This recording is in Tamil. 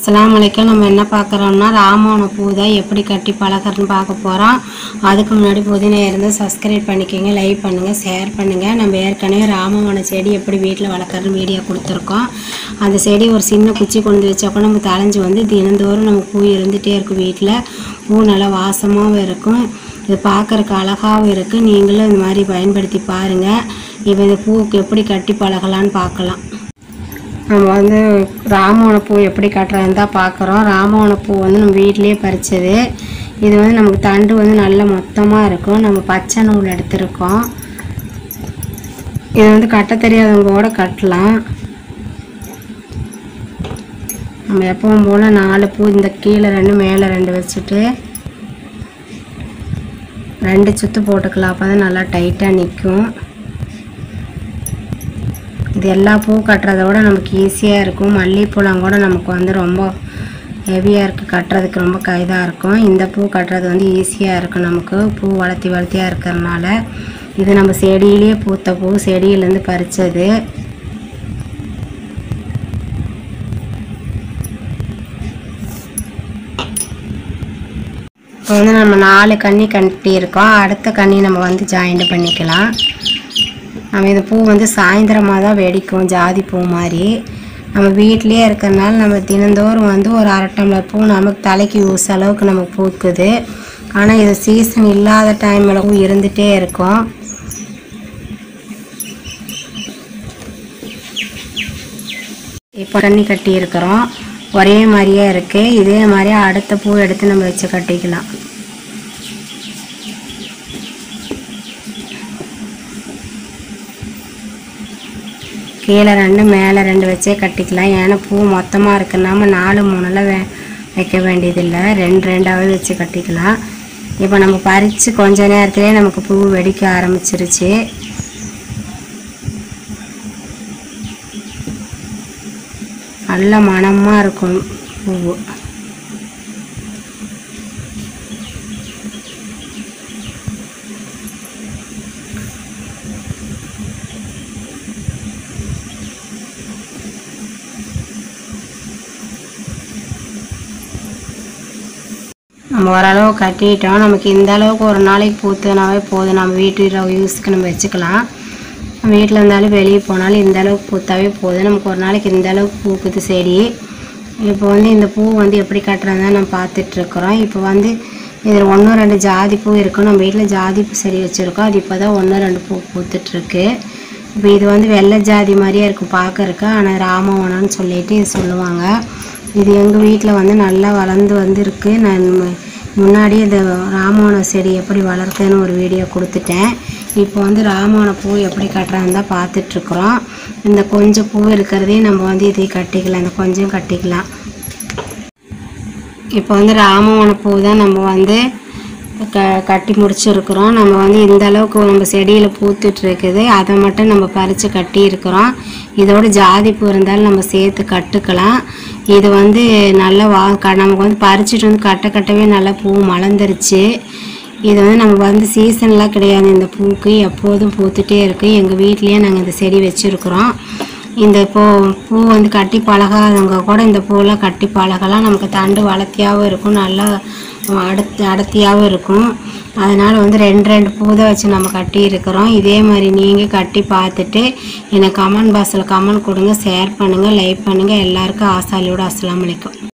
அஸ்ஸலாமு அலைக்கும் நம்ம என்ன பார்க்குறோம்னா ராமோன பூ தான் எப்படி கட்டி பழகிறதுன்னு பார்க்க போகிறோம் அதுக்கு முன்னாடி புதினா இருந்து சப்ஸ்கிரைப் பண்ணிக்கோங்க லைக் பண்ணுங்கள் ஷேர் பண்ணுங்கள் நம்ம ஏற்கனவே ராமவன செடி எப்படி வீட்டில் வளர்க்குறதுன்னு வீடியோ கொடுத்துருக்கோம் அந்த செடி ஒரு சின்ன குச்சி கொண்டு வச்சா கூட நம்ம தலைஞ்சு வந்து தினந்தோறும் நம்ம பூ இருந்துகிட்டே இருக்கும் வீட்டில் பூ நல்லா வாசமாகவும் இருக்கும் இது பார்க்குறக்கு அழகாகவும் இருக்குது நீங்களும் இந்த மாதிரி பயன்படுத்தி பாருங்கள் இப்போ இந்த பூவுக்கு எப்படி கட்டி பழகலான்னு பார்க்கலாம் நம்ம வந்து ராமவன பூ எப்படி கட்டுறதுன்னு தான் பார்க்குறோம் ராமவன பூ வந்து நம்ம வீட்டிலேயே பறிச்சது இது வந்து நமக்கு தண்டு வந்து நல்ல மொத்தமாக இருக்கும் நம்ம பச்சை நூல் எடுத்திருக்கோம் இது வந்து கட்ட தெரியாதவங்க கூட கட்டலாம் நம்ம எப்பவும் போல் நாலு பூ இந்த கீழே ரெண்டு மேலே ரெண்டு வச்சுட்டு ரெண்டு சுத்து போட்டுக்கலாம் அப்போ தான் நல்லா டைட்டாக நிற்கும் இது எல்லா பூ கட்டுறத விட நமக்கு ஈஸியாக இருக்கும் மல்லிகைப்பூலாம் கூட நமக்கு வந்து ரொம்ப ஹெவியாக இருக்குது கட்டுறதுக்கு ரொம்ப கைதாக இருக்கும் இந்த பூ கட்டுறது வந்து ஈஸியாக இருக்கும் நமக்கு பூ வளர்த்தி வளர்த்தியாக இருக்கிறதுனால இது நம்ம செடியிலேயே பூத்த பூ செடியிலேருந்து பறித்தது இப்போ வந்து நம்ம நாலு கன்னி கட்டி இருக்கோம் அடுத்த கன்னி நம்ம வந்து ஜாயிண்ட் பண்ணிக்கலாம் நம்ம இந்த பூ வந்து சாயந்தரமாக தான் வெடிக்கும் ஜாதி பூ மாதிரி நம்ம வீட்டிலேயே இருக்கிறனால நம்ம தினந்தோறும் வந்து ஒரு அரை டம்ளர் பூ நமக்கு தலைக்கு யூஸ் அளவுக்கு நமக்கு பூக்குது ஆனால் இது சீசன் இல்லாத டைமில் பூ இருந்துகிட்டே இருக்கும் இப்போ தண்ணி கட்டி இருக்கிறோம் ஒரே மாதிரியே இருக்குது இதே மாதிரி அடுத்த பூ எடுத்து நம்ம வச்சு கட்டிக்கலாம் கீழே ரெண்டு மேலே ரெண்டு வச்சே கட்டிக்கலாம் ஏன்னா பூ மொத்தமாக இருக்குனாம நாலு மூணுலாம் வே வைக்க வேண்டியதில்லை ரெண்டு ரெண்டாவது வச்சு கட்டிக்கலாம் இப்போ நம்ம பறித்து கொஞ்ச நேரத்திலே நமக்கு பூ வெடிக்க ஆரம்பிச்சிருச்சு நல்ல மணமாக இருக்கும் பூவு நம்ம ஓரளவு கட்டிட்டோம் நமக்கு இந்த அளவுக்கு ஒரு நாளைக்கு பூத்துனாவே போதும் நம்ம வீட்டு யூஸ்க்கு நம்ம வச்சுக்கலாம் வீட்டில் இருந்தாலும் வெளியே போனாலும் இந்த அளவுக்கு பூத்தாவே போதும் நமக்கு ஒரு நாளைக்கு இந்த அளவுக்கு பூக்குது செடி இப்போ வந்து இந்த பூ வந்து எப்படி கட்டுறதா நம்ம பார்த்துட்ருக்குறோம் இப்போ வந்து இதில் ஒன்று ரெண்டு ஜாதி பூ இருக்கும் நம்ம வீட்டில் ஜாதி பூ செடி வச்சுருக்கோம் அது இப்போ தான் ஒன்று ரெண்டு பூ பூத்துட்ருக்கு இப்போ இது வந்து வெள்ளை ஜாதி மாதிரியே இருக்கும் பார்க்கறக்கு ஆனால் ராமவனம்னு சொல்லிட்டு இது சொல்லுவாங்க இது எங்கள் வீட்டில் வந்து நல்லா வளர்ந்து வந்திருக்கு நான் மு- முன்னாடி இந்த ராமவன செடி எப்படி வளர்க்குதுன்னு ஒரு வீடியோ கொடுத்துட்டேன் இப்போ வந்து ராமவன பூ எப்படி கட்டுறான்னு தான் பார்த்துட்ருக்குறோம் இந்த கொஞ்சம் பூ இருக்கிறதே நம்ம வந்து இதை கட்டிக்கலாம் இந்த கொஞ்சம் கட்டிக்கலாம் இப்போ வந்து ராமவன பூ தான் நம்ம வந்து க கட்டி முடிச்சிருக்கிறோம் நம்ம வந்து இந்த அளவுக்கு நம்ம செடியில் பூத்துட்டு இருக்குது அதை மட்டும் நம்ம பறித்து கட்டி இருக்கிறோம் இதோட ஜாதி பூ இருந்தாலும் நம்ம சேர்த்து கட்டுக்கலாம் இது வந்து நல்லா வா க- நமக்கு வந்து பறிச்சுட்டு வந்து கட்ட கட்டவே நல்லா பூ மலர்ந்துருச்சு இது வந்து நம்ம வந்து சீசன்லாம் கிடையாது இந்த பூக்கு எப்போதும் பூத்துட்டே இருக்குது எங்கள் வீட்லேயே நாங்கள் இந்த செடி வச்சுருக்குறோம் இந்த பூ பூ வந்து கட்டி பழகாதவங்க கூட இந்த பூவெல்லாம் கட்டி பழகலாம் நமக்கு தண்டு வளர்த்தியாகவும் இருக்கும் நல்லா அடர்த்தி அடர்த்தியாகவும் இருக்கும் அதனால் வந்து ரெண்டு ரெண்டு பூ தான் வச்சு நம்ம கட்டி இருக்கிறோம் இதே மாதிரி நீங்கள் கட்டி பார்த்துட்டு எனக்கு கமெண்ட் பாக்ஸில் கமெண்ட் கொடுங்க ஷேர் பண்ணுங்கள் லைக் பண்ணுங்கள் எல்லாருக்கும் ஆசாலியோட அஸ்ஸலாமு அலைக்கும்